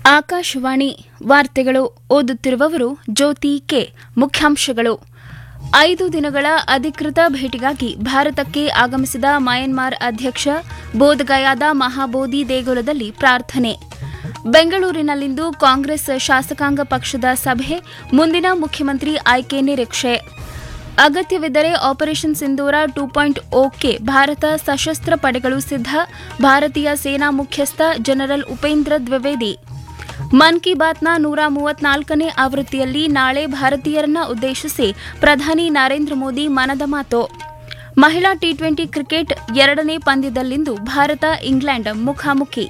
ಆಕಾಶವಾಣಿ ವಾರ್ತೆಗಳು ಓದುತ್ತಿರುವವರು ಜ್ಯೋತಿ ಕೆ ಮುಖ್ಯಾಂಶಗಳು ಐದು ದಿನಗಳ ಅಧಿಕೃತ ಭೇಟಿಗಾಗಿ ಭಾರತಕ್ಕೆ ಆಗಮಿಸಿದ ಮಯನ್ಮಾರ್ ಅಧ್ಯಕ್ಷ ಬೋಧ್ಗಯಾದ ಮಹಾಬೋಧಿ ದೇಗುಲದಲ್ಲಿ ಪ್ರಾರ್ಥನೆ ಬೆಂಗಳೂರಿನಲ್ಲಿಂದು ಕಾಂಗ್ರೆಸ್ ಶಾಸಕಾಂಗ ಪಕ್ಷದ ಸಭೆ ಮುಂದಿನ ಮುಖ್ಯಮಂತ್ರಿ ಆಯ್ಕೆ ನಿರೀಕ್ಷೆ ಅಗತ್ಯವಿದ್ದರೆ operation Sindoor two point okay Bharat ಸಶಸ್ತ್ರ ಪಡೆಗಳು ಸಿದ್ಧ ಭಾರತೀಯ ಸೇನಾ ಮುಖ್ಯಸ್ಥ ಜನರಲ್ ಉಪೇಂದ್ರ ದ್ವಿವೇದಿ ಮನ್ ಕಿ ಬಾತ್ನ ನೂರ ಮೂವತ್ನಾಲ್ಕನೇ ಆವೃತ್ತಿಯಲ್ಲಿ ನಾಳೆ ಭಾರತೀಯರನ್ನ ಉದ್ದೇಶಿಸಿ ಪ್ರಧಾನಿ ನರೇಂದ್ರ ಮೋದಿ ಮನದ ಮಾತು ಮಹಿಳಾ ಟಿ ಟ್ವೆಂಟಿ ಕ್ರಿಕೆಟ್ ಎರಡನೇ ಪಂದ್ಯದಲ್ಲಿಂದು ಭಾರತ ಇಂಗ್ಲೆಂಡ್ ಮುಖಾಮುಖಿ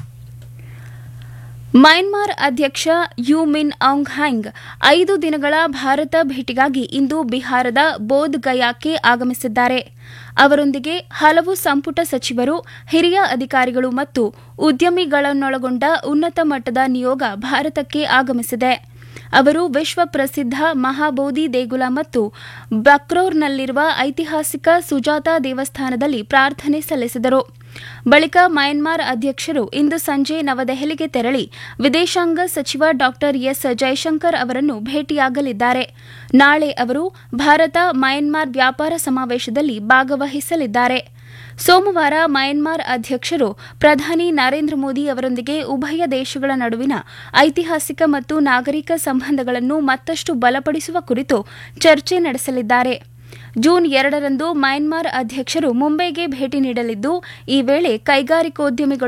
ಮಯನ್ಮಾರ್ ಅಧ್ಯಕ್ಷ ಯು ಮಿನ್ ಔಂಗ್ ಹ್ಯಾಂಗ್ ಐದು ದಿನಗಳ ಭಾರತ ಭೇಟಿಗಾಗಿ ಇಂದು ಬಿಹಾರದ ಬೋಧ್ ಗಯಾಕ್ಕೆ ಆಗಮಿಸಿದ್ದಾರೆ ಅವರೊಂದಿಗೆ ಹಲವು ಸಂಪುಟ ಸಚಿವರು ಹಿರಿಯ ಅಧಿಕಾರಿಗಳು ಮತ್ತು ಉದ್ಯಮಿಗಳನ್ನೊಳಗೊಂಡ ಉನ್ನತ ಮಟ್ಟದ ನಿಯೋಗ ಭಾರತಕ್ಕೆ ಆಗಮಿಸಿದೆ ಅವರು ವಿಶ್ವ ಪ್ರಸಿದ್ಧ ಮಹಾಬೋಧಿ ದೇಗುಲ ಮತ್ತು ಬಕ್ರೋರ್ನಲ್ಲಿರುವ ಐತಿಹಾಸಿಕ ಸುಜಾತಾ ದೇವಸ್ಥಾನದಲ್ಲಿ ಪ್ರಾರ್ಥನೆ ಸಲ್ಲಿಸಿದರು ಬಳಿಕ ಮಯನ್ಮಾರ್ ಅಧ್ಯಕ್ಷರು ಇಂದು ಸಂಜೆ ನವದೆಹಲಿಗೆ ತೆರಳಿ ವಿದೇಶಾಂಗ ಸಚಿವ ಡಾ ಎಸ್ ಜೈಶಂಕರ್ ಅವರನ್ನು ಭೇಟಿಯಾಗಲಿದ್ದಾರೆ ನಾಳೆ ಅವರು ಭಾರತ ಮಯನ್ಮಾರ್ ವ್ಯಾಪಾರ ಸಮಾವೇಶದಲ್ಲಿ ಭಾಗವಹಿಸಲಿದ್ದಾರೆ ಸೋಮವಾರ ಮಯನ್ಮಾರ್ ಅಧ್ಯಕ್ಷರು ಪ್ರಧಾನಿ ನರೇಂದ್ರ ಮೋದಿ ಅವರೊಂದಿಗೆ ಉಭಯ ದೇಶಗಳ ನಡುವಿನ ಐತಿಹಾಸಿಕ ಮತ್ತು ನಾಗರಿಕ ಸಂಬಂಧಗಳನ್ನು ಮತ್ತಷ್ಟು ಬಲಪಡಿಸುವ ಕುರಿತು ಚರ್ಚೆ ನಡೆಸಲಿದ್ದಾರೆ ಜೂನ್ ಎರಡರಂದು ಮಯನ್ಮಾರ್ ಅಧ್ಯಕ್ಷರು ಮುಂಬೈಗೆ ಭೇಟಿ ನೀಡಲಿದ್ದು ಈ ವೇಳೆ ಕೈಗಾರಿಕೋದ್ಯಮಿಗಳು